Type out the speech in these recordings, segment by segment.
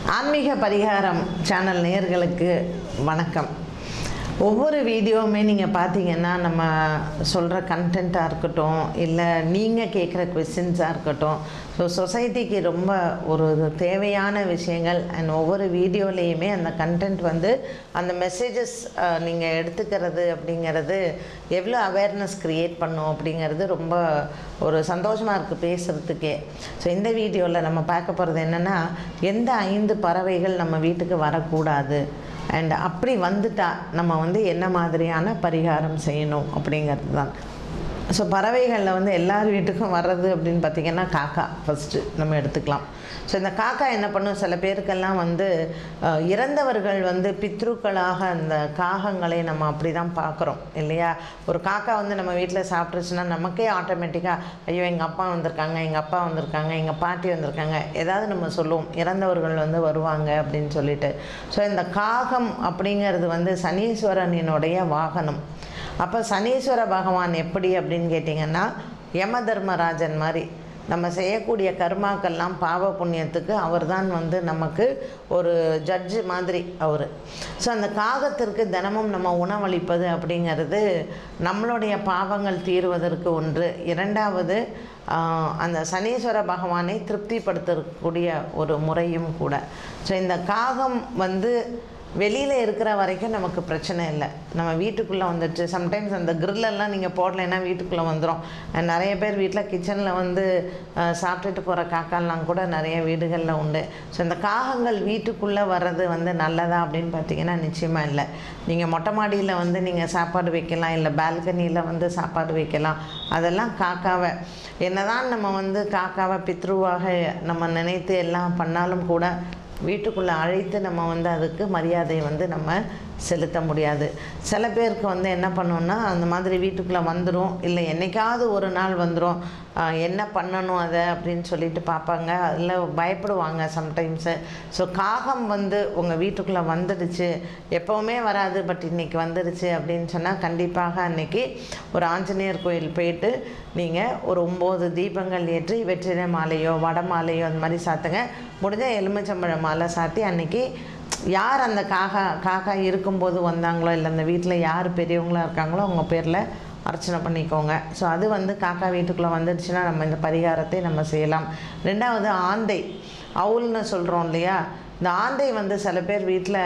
ஆன்மீக பரிகாரம் சேனல் நேயர்களுக்கு வணக்கம் ஒவ்வொரு வீடியோவுமே நீங்கள் பார்த்தீங்கன்னா நம்ம சொல்கிற கண்டென்ட்டாக இருக்கட்டும் இல்லை நீங்கள் கேட்குற கொஸ்டின்ஸாக இருக்கட்டும் ஸோ சொசைட்டிக்கு ரொம்ப ஒரு தேவையான விஷயங்கள் அண்ட் ஒவ்வொரு வீடியோலேயுமே அந்த கண்டென்ட் வந்து அந்த மெசேஜஸ் நீங்கள் எடுத்துக்கிறது அப்படிங்கிறது எவ்வளோ அவேர்னஸ் க்ரியேட் பண்ணும் அப்படிங்கிறது ரொம்ப ஒரு சந்தோஷமாக இருக்குது பேசுகிறதுக்கே ஸோ இந்த வீடியோவில் நம்ம பார்க்க போகிறது என்னென்னா எந்த ஐந்து பறவைகள் நம்ம வீட்டுக்கு வரக்கூடாது அண்ட் அப்படி வந்துட்டா நம்ம வந்து என்ன மாதிரியான பரிகாரம் செய்யணும் அப்படிங்கிறது தான் ஸோ பறவைகளில் வந்து எல்லார் வீட்டுக்கும் வர்றது அப்படின்னு பார்த்திங்கன்னா காக்கா ஃபஸ்ட்டு நம்ம எடுத்துக்கலாம் ஸோ இந்த காக்கா என்ன பண்ணும் சில பேருக்கெல்லாம் வந்து அஹ், இறந்தவர்கள் வந்து பித்ருக்களாக அந்த காகங்களை நம்ம அப்படி தான் பார்க்குறோம் இல்லையா ஒரு காக்கா வந்து நம்ம வீட்டில் சாப்பிட்ருச்சுன்னா நமக்கே ஆட்டோமேட்டிக்காக ஐயோ எங்கள் அப்பா வந்திருக்காங்க எங்கள் அப்பா வந்திருக்காங்க எங்கள் பாட்டி வந்திருக்காங்க ஏதாவது நம்ம சொல்லுவோம் இறந்தவர்கள் வந்து வருவாங்க அப்படின்னு சொல்லிட்டு ஸோ இந்த காகம் அப்படிங்கிறது வந்து சனீஸ்வரனினுடைய வாகனம் அப்போ சனீஸ்வர பகவான் எப்படி அப்படின்னு கேட்டிங்கன்னா யம தர்மராஜன் மாதிரி நம்ம செய்யக்கூடிய கர்மாக்கெல்லாம் பாவ புண்ணியத்துக்கு அவர்தான் வந்து நமக்கு ஒரு ஜட்ஜு மாதிரி அவர் ஸோ அந்த காகத்திற்கு தினமும் நம்ம உணவளிப்பது அப்படிங்கிறது நம்மளுடைய பாவங்கள் தீர்வதற்கு ஒன்று இரண்டாவது ஆஹ், அந்த சனீஸ்வர பகவானை திருப்திப்படுத்தக்கூடிய ஒரு முறையும் கூட ஸோ இந்த காகம் வந்து வெளியில் இருக்கிற வரைக்கும் நமக்கு பிரச்சனை இல்லை நம்ம வீட்டுக்குள்ளே வந்துடுச்சு சம்டைம்ஸ் அந்த கிரில்லெல்லாம் நீங்கள் போடலைன்னா வீட்டுக்குள்ளே வந்துடும் And நிறைய பேர் வீட்டில் கிச்சனில் வந்து அஹ், சாப்பிட்டுட்டு போகிற காக்காலாம் கூட நிறைய வீடுகளில் உண்டு ஸோ இந்த காகங்கள் வீட்டுக்குள்ளே வர்றது வந்து நல்லதா அப்படின்னு பார்த்தீங்கன்னா நிச்சயமாக இல்லை நீங்கள் மொட்டை மாடியில் வந்து நீங்கள் சாப்பாடு வைக்கலாம் இல்லை பால்கனியில் வந்து சாப்பாடு வைக்கலாம் அதெல்லாம் காக்காவை என்னதான் நம்ம வந்து காக்காவை பித்ருவாக நம்ம நினைத்து எல்லாம் பண்ணாலும் கூட வீட்டுக்குள்ளே அழைத்து நம்ம வந்து அதுக்கு மரியாதை வந்து நம்ம செலுத்த முடியாது சில பேருக்கு வந்து என்ன பண்ணோம்னா அந்த மாதிரி வீட்டுக்குள்ளே வந்துடும் இல்லை என்னைக்காவது ஒரு நாள் வந்துடும் என்ன பண்ணணும் அதை அப்படின்னு சொல்லிட்டு பார்ப்பாங்க அதில் பயப்படுவாங்க சம்டைம்ஸு ஸோ காகம் வந்து உங்கள் வீட்டுக்குள்ளே வந்துடுச்சு எப்போவுமே வராது பட் இன்றைக்கி வந்துடுச்சு அப்படின்னு சொன்னால் கண்டிப்பாக அன்னைக்கு ஒரு ஆஞ்சநேயர் கோயில் போயிட்டு நீங்கள் ஒரு ஒம்பது தீபங்கள் ஏற்றி வெற்றிலை மாலையோ வடை மாலையோ அந்த மாதிரி சாத்துங்க முடிஞ்ச எலுமிச்சம்பழ மாலை சாத்தி அன்னைக்கு யார் அந்த காக்கா காக்கா இருக்கும்போது வந்தாங்களோ இல்லை அந்த வீட்டில் யார் பெரியவங்களா இருக்காங்களோ அவங்க பேரில் அர்ச்சனை பண்ணிக்கோங்க ஸோ அது வந்து காக்கா வீட்டுக்குள்ளே வந்துடுச்சுன்னா நம்ம இந்த பரிகாரத்தை நம்ம செய்யலாம் ரெண்டாவது ஆந்தை அவுல்னு சொல்கிறோம் இல்லையா இந்த ஆந்தை வந்து சில பேர் வீட்டில்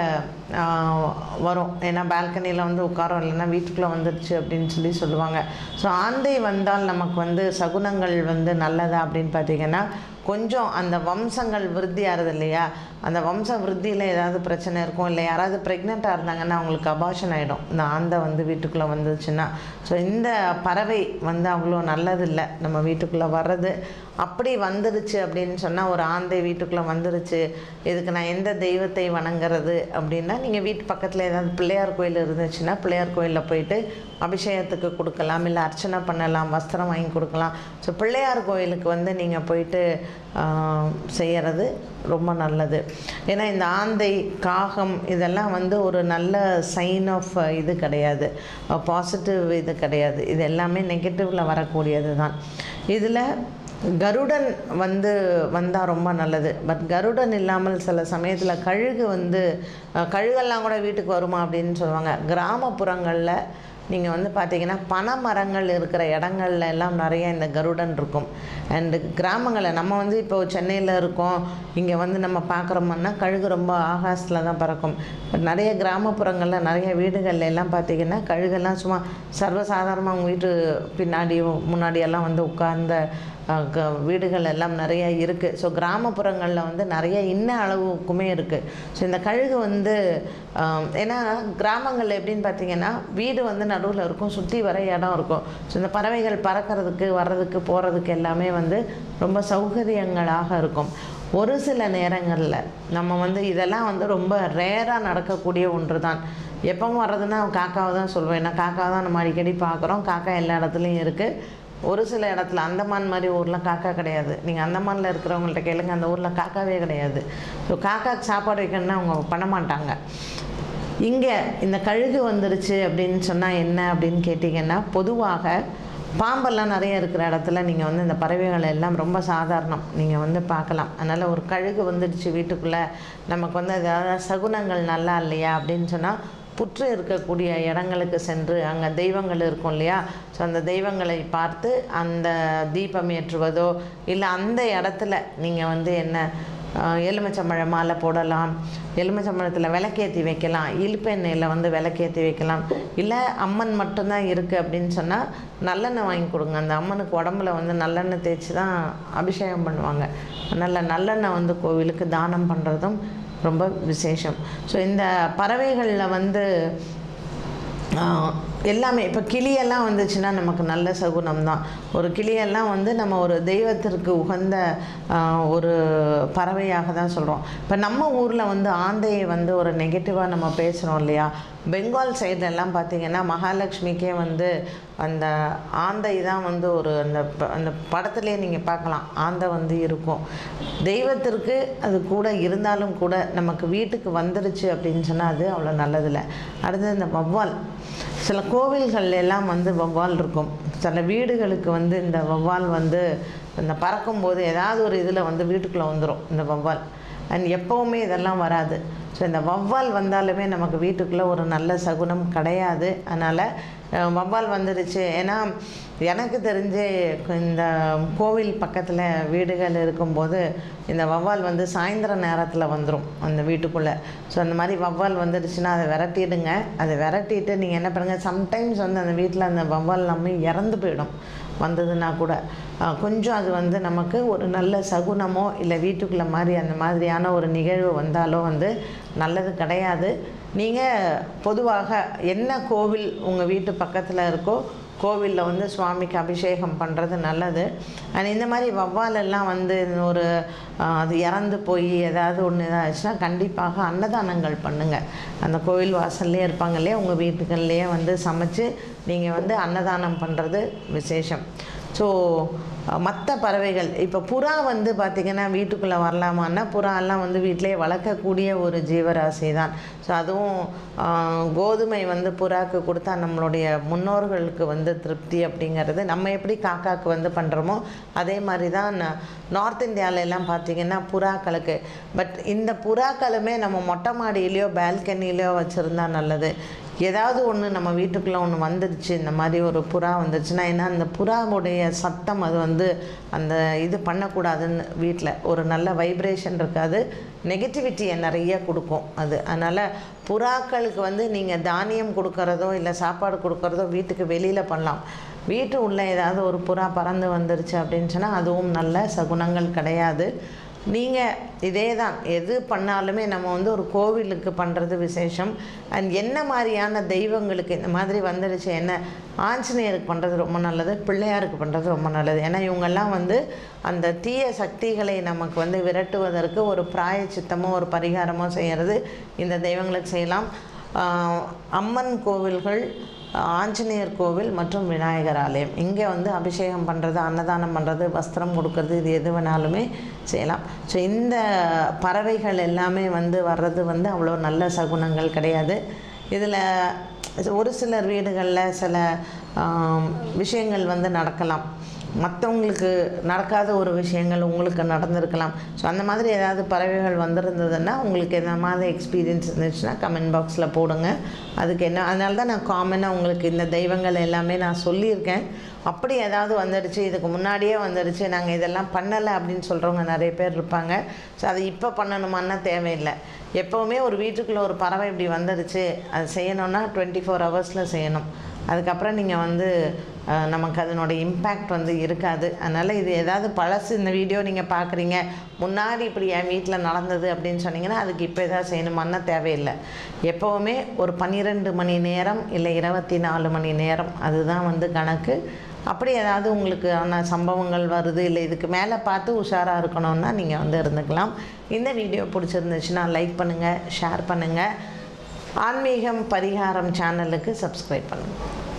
வரும் ஏன்னா பால்கனியில் வந்து உட்காரோம் இல்லைன்னா வீட்டுக்குள்ளே வந்துடுச்சு அப்படின்னு சொல்லி சொல்லுவாங்க ஸோ ஆந்தை வந்தால் நமக்கு வந்து சகுனங்கள் வந்து நல்லதா அப்படின்னு பார்த்தீங்கன்னா கொஞ்சம் அந்த வம்சங்கள் விருத்தி ஆறுது இல்லையா அந்த வம்ச விருத்தியில் ஏதாவது பிரச்சனை இருக்கும் இல்லை யாராவது ப்ரெக்னெண்ட்டாக இருந்தாங்கன்னா அவங்களுக்கு அபாஷன் ஆகிடும் இந்த ஆந்தை வந்து வீட்டுக்குள்ளே வந்துச்சுன்னா ஸோ இந்த பறவை வந்து அவ்வளோ நல்லதில்லை நம்ம வீட்டுக்குள்ளே வர்றது அப்படி வந்துடுச்சு அப்படின்னு சொன்னால் ஒரு ஆந்தை வீட்டுக்குள்ளே வந்துடுச்சு இதுக்கு நான் எந்த தெய்வத்தை வணங்குறது அப்படின்னா நீங்கள் வீட்டு பக்கத்தில் ஏதாவது பிள்ளையார் கோயில் இருந்துச்சுன்னா பிள்ளையார் கோயிலில் போயிட்டு அபிஷேகத்துக்கு கொடுக்கலாம் இல்லை அர்ச்சனை பண்ணலாம் வஸ்திரம் வாங்கி கொடுக்கலாம் ஸோ பிள்ளையார் கோயிலுக்கு வந்து நீங்கள் போயிட்டு ஆஹ், செய்யறது ரொம்ப நல்லது ஏன்னா இந்த ஆந்தை காகம் இதெல்லாம் வந்து ஒரு நல்ல சைன் ஆஃப் இது கிடையாது பாசிட்டிவ் இது கிடையாது இது எல்லாமே நெகட்டிவில் வரக்கூடியது தான் இதில் கருடன் வந்து வந்தால் ரொம்ப நல்லது பட் கருடன் இல்லாமல் சில சமயத்தில் கழுகு வந்து அஹ், கழுகெல்லாம் கூட வீட்டுக்கு வருமா அப்படின்னு சொல்லுவாங்க கிராமப்புறங்களில் நீங்கள் வந்து பார்த்தீங்கன்னா பனைமரங்கள் இருக்கிற இடங்கள்ல எல்லாம் நிறைய இந்த கருடன் இருக்கும் அண்டு கிராமங்களில் நம்ம வந்து இப்போ சென்னையில் இருக்கோம் இங்கே வந்து நம்ம பார்க்குறோம்னா கழுகு ரொம்ப ஆகாசத்தில் தான் பறக்கும் பட் நிறைய கிராமப்புறங்களில் நிறைய வீடுகள்ல எல்லாம் பார்த்தீங்கன்னா கழுகெல்லாம் சும்மா சர்வசாதாரணமாக அவங்க வீட்டு பின்னாடி முன்னாடி எல்லாம் வந்து உட்கார்ந்த அஹ், க- வீடுகள் எல்லாம் நிறைய இருக்குது ஸோ கிராமப்புறங்களில் வந்து நிறைய இன்ன அளவுக்குமே இருக்குது ஸோ இந்த கழுகு வந்து ஆம், ஏன்னா கிராமங்களில் எப்படின்னு பார்த்தீங்கன்னா வீடு வந்து நடுவில் இருக்கும் சுற்றி வர இடம் இருக்கும் ஸோ இந்த பறவைகள் பறக்கிறதுக்கு வர்றதுக்கு போகிறதுக்கு எல்லாமே வந்து ரொம்ப சௌகரியங்களாக இருக்கும் ஒரு சில நேரங்களில் நம்ம வந்து இதெல்லாம் வந்து ரொம்ப ரேராக நடக்கக்கூடிய ஒன்று தான் எப்பவும் வர்றதுன்னா காக்காவை தான் சொல்லுவேன் ஏன்னா காக்காவை தான் நம்ம அடிக்கடி பார்க்குறோம் காக்கா எல்லா இடத்துலையும் இருக்குது ஒரு சில இடத்துல அந்தமான் மாதிரி ஊரில் காக்கா கிடையாது நீங்கள் அந்தமானில் இருக்கிறவங்கள்ட்ட கேளுங்க அந்த ஊரில் காக்காவே கிடையாது ஸோ காக்காக்கு சாப்பாடு வைக்கணும்னா அவங்க பண்ண மாட்டாங்க இங்கே இந்த கழுகு வந்துருச்சு அப்படின்னு சொன்னால் என்ன அப்படின்னு கேட்டிங்கன்னா பொதுவாக பாம்பெல்லாம் நிறைய இருக்கிற இடத்துல நீங்கள் வந்து இந்த பறவைகள் எல்லாம் ரொம்ப சாதாரணம் நீங்கள் வந்து பார்க்கலாம் அதனால் ஒரு கழுகு வந்துடுச்சு வீட்டுக்குள்ளே நமக்கு வந்து ஏதாவது சகுனங்கள் நல்லா இல்லையா அப்படின்னு சொன்னால் புற்று இருக்கக்கூடிய இடங்களுக்கு சென்று அங்கே தெய்வங்கள் இருக்கும் இல்லையா ஸோ அந்த தெய்வங்களை பார்த்து அந்த தீபம் ஏற்றுவதோ இல்லை அந்த இடத்துல நீங்கள் வந்து என்ன ஆஹ், எலுமிச்சம்பழ மாலை போடலாம் எலுமிச்சம்பழத்தில் விளக்கேற்றி வைக்கலாம் இழுப்பெண்ணெயில் வந்து விளக்கேற்றி வைக்கலாம் இல்லை அம்மன் மட்டும்தான் இருக்குது அப்படின்னு சொன்னால் நல்லெண்ணெய் வாங்கி கொடுங்க அந்த அம்மனுக்கு உடம்புல வந்து நல்லெண்ணெய் தேய்ச்சி தான் அபிஷேகம் பண்ணுவாங்க அதனால் நல்லெண்ணெய் வந்து கோவிலுக்கு தானம் பண்ணுறதும் ரொம்ப விசேஷம் ஸோ இந்த பறவைகளில் வந்து ஆஹ், எல்லாமே இப்போ கிளியெல்லாம் வந்துச்சுன்னா நமக்கு நல்ல சகுனம் தான் ஒரு கிளியெல்லாம் வந்து நம்ம ஒரு தெய்வத்திற்கு உகந்த ஆஹ், ஒரு பறவையாக தான் சொல்கிறோம் இப்போ நம்ம ஊரில் வந்து ஆந்தையை வந்து ஒரு நெகட்டிவாக நம்ம பேசுகிறோம் இல்லையா பெங்கால் சைடுல எல்லாம் பார்த்தீங்கன்னா மகாலட்சுமிக்கே வந்து அந்த ஆந்தை தான் வந்து ஒரு அந்த ப- அந்த படத்துலேயே நீங்கள் பார்க்கலாம் ஆந்தை வந்து இருக்கும் தெய்வத்திற்கு அது கூட இருந்தாலும் கூட நமக்கு வீட்டுக்கு வந்துருச்சு அப்படின்னு சொன்னால் அது அவ்வளோ நல்லதில்லை அடுத்தது இந்த வௌவால் சில கோவில்கள் எல்லாம் வந்து வௌவால் இருக்கும் சில வீடுகளுக்கு வந்து இந்த வௌவால் வந்து இந்த பறக்கும்போது ஏதாவது ஒரு இதில் வந்து வீட்டுக்குள்ளே வந்துடும் இந்த வௌவால் அண்ட் எப்போவுமே இதெல்லாம் வராது ஸோ இந்த வௌவால் வந்தாலுமே நமக்கு வீட்டுக்குள்ளே ஒரு நல்ல சகுனம் கிடையாது அதனால் அஹ், வௌவால் வந்துடுச்சு ஏன்னா எனக்கு தெரிஞ்சு இந்த கோவில் பக்கத்தில் வீடுகள் இருக்கும்போது இந்த வௌவால் வந்து சாயந்தர நேரத்தில் வந்துடும் அந்த வீட்டுக்குள்ளே ஸோ அந்த மாதிரி வௌவால் வந்துடுச்சுன்னா அதை விரட்டிடுங்க அதை விரட்டிட்டு நீங்கள் என்ன பண்ணுங்கள் சம்டைம்ஸ் வந்து அந்த வீட்டில் அந்த வௌவால் எல்லாமே இறந்து போயிடும் வந்ததுன்னா கூட அஹ், கொஞ்சம் அது வந்து நமக்கு ஒரு நல்ல சகுனமோ இல்லை வீட்டுக்குள்ளே மாதிரி அந்த மாதிரியான ஒரு நிகழ்வு வந்தாலோ வந்து நல்லது கிடையாது நீங்கள் பொதுவாக என்ன கோவில் உங்கள் வீட்டு பக்கத்தில் இருக்கோ கோவிலில் வந்து சுவாமிக்கு அபிஷேகம் பண்ணுறது நல்லது அண்ட் இந்த மாதிரி வௌவாலெல்லாம் வந்து ஒரு ஆஹ், அது இறந்து போய் ஏதாவது ஒன்று இதாச்சுன்னா கண்டிப்பாக அன்னதானங்கள் பண்ணுங்கள் அந்த கோவில் வாசல்லே இருப்பாங்க இல்லையா உங்கள் வீட்டுகள்லேயே வந்து சமைச்சு நீங்கள் வந்து அன்னதானம் பண்ணுறது விசேஷம் ஸோ மற்ற பறவைகள் இப்போ புறா வந்து பார்த்திங்கன்னா வீட்டுக்குள்ளே வரலாமான்னா புறா எல்லாம் வந்து வீட்டிலே வளர்க்கக்கூடிய ஒரு ஜீவராசி தான் ஸோ அதுவும் ஆஹ், கோதுமை வந்து புறாக்கு கொடுத்தா நம்மளுடைய முன்னோர்களுக்கு வந்து திருப்தி அப்படிங்கிறது நம்ம எப்படி காக்காக்கு வந்து பண்ணுறோமோ அதே மாதிரி தான் ந- நார்த் இந்தியால எல்லாம் பார்த்திங்கன்னா புறாக்களுக்கு பட் இந்த புறாக்களுமே நம்ம மொட்டை மாடியிலையோ பால்கனிலையோ வச்சுருந்தா நல்லது ஏதாவது ஒன்று நம்ம வீட்டுக்குள்ளே ஒன்று வந்துடுச்சு இந்த மாதிரி ஒரு புறா வந்துடுச்சுன்னா ஏன்னா அந்த புறாவுடைய சத்தம் அது வந்து அந்த இது பண்ணக்கூடாதுன்னு வீட்டில் ஒரு நல்ல வைப்ரேஷன் இருக்காது நெகட்டிவிட்டியை நிறைய கொடுக்கும் அது அதனால் புறாக்களுக்கு வந்து நீங்கள் தானியம் கொடுக்கறதோ இல்லை சாப்பாடு கொடுக்கறதோ வீட்டுக்கு வெளியில் பண்ணலாம் வீட்டு உள்ளே ஏதாவது ஒரு புறா பறந்து வந்துருச்சு அப்படின்னு சொன்னால் அதுவும் நல்ல சகுனங்கள் கிடையாது நீங்கள் இதே தான் எது பண்ணாலுமே நம்ம வந்து ஒரு கோவிலுக்கு பண்ணுறது விசேஷம் அண்ட் என்ன மாதிரியான தெய்வங்களுக்கு இந்த மாதிரி வந்துடுச்சு என்ன ஆஞ்சநேயருக்கு பண்ணுறது ரொம்ப நல்லது பிள்ளையாருக்கு பண்ணுறது ரொம்ப நல்லது ஏன்னா இவங்கெல்லாம் வந்து அந்த தீய சக்திகளை நமக்கு வந்து விரட்டுவதற்கு ஒரு பிராயச்சித்தமோ ஒரு பரிகாரமோ செய்கிறது இந்த தெய்வங்களுக்கு செய்யலாம் ஆஹ் அம்மன் கோவில்கள் ஆஞ்சநேயர் கோவில் மற்றும் விநாயகர் ஆலயம் இங்கே வந்து அபிஷேகம் பண்ணுறது அன்னதானம் பண்ணுறது வஸ்திரம் கொடுக்கறது இது எது வேணாலுமே செய்யலாம் ஸோ இந்த பறவைகள் எல்லாமே வந்து வர்றது வந்து அவ்வளோ நல்ல சகுனங்கள் கிடையாது இதில் ஒரு சிலர் வீடுகளில் சில ஆம், விஷயங்கள் வந்து நடக்கலாம் மற்றவங்களுக்கு நடக்காத ஒரு விஷயங்கள் உங்களுக்கு நடந்திருக்கலாம் ஸோ அந்த மாதிரி ஏதாவது பறவைகள் வந்திருந்ததுன்னா உங்களுக்கு எந்த மாதிரி எக்ஸ்பீரியன்ஸ் இருந்துச்சுன்னா கமெண்ட் பாக்ஸில் போடுங்க அதுக்கு என்ன அதனால தான் நான் காமனாக உங்களுக்கு இந்த தெய்வங்கள் எல்லாமே நான் சொல்லியிருக்கேன் அப்படி ஏதாவது வந்துடுச்சு இதுக்கு முன்னாடியே வந்துடுச்சு நாங்கள் இதெல்லாம் பண்ணலை அப்படின்னு சொல்கிறவங்க நிறைய பேர் இருப்பாங்க ஸோ அது இப்போ பண்ணணுமான்னா தேவையில்லை எப்போவுமே ஒரு வீட்டுக்குள்ளே ஒரு பறவை இப்படி வந்துடுச்சு அது செய்யணுன்னா டுவெண்ட்டி ஃபோர் ஹவர்ஸில் செய்யணும் அதுக்கப்புறம் நீங்கள் வந்து அஹ், நமக்கு அதனோட இம்பேக்ட் வந்து இருக்காது அதனால் இது ஏதாவது பழசு இந்த வீடியோ நீங்கள் பார்க்குறீங்க முன்னாடி இப்படி என் வீட்டில் நடந்தது அப்படின்னு சொன்னீங்கன்னா அதுக்கு இப்போ எதாவது செய்யணுமான்னா தேவையில்லை எப்போவுமே ஒரு பன்னிரெண்டு மணி நேரம் இல்லை இருபத்தி நாலு மணி நேரம் அதுதான் வந்து கணக்கு அப்படி ஏதாவது உங்களுக்கு ஆன சம்பவங்கள் வருது இல்லை இதுக்கு மேலே பார்த்து உஷாராக இருக்கணும்னா நீங்கள் வந்து இருந்துக்கலாம் இந்த வீடியோ பிடிச்சிருந்துச்சுன்னா லைக் பண்ணுங்கள் ஷேர் பண்ணுங்கள் ஆன்மீகம் பரிகாரம் சேனலுக்கு சப்ஸ்கிரைப் பண்ணுங்கள்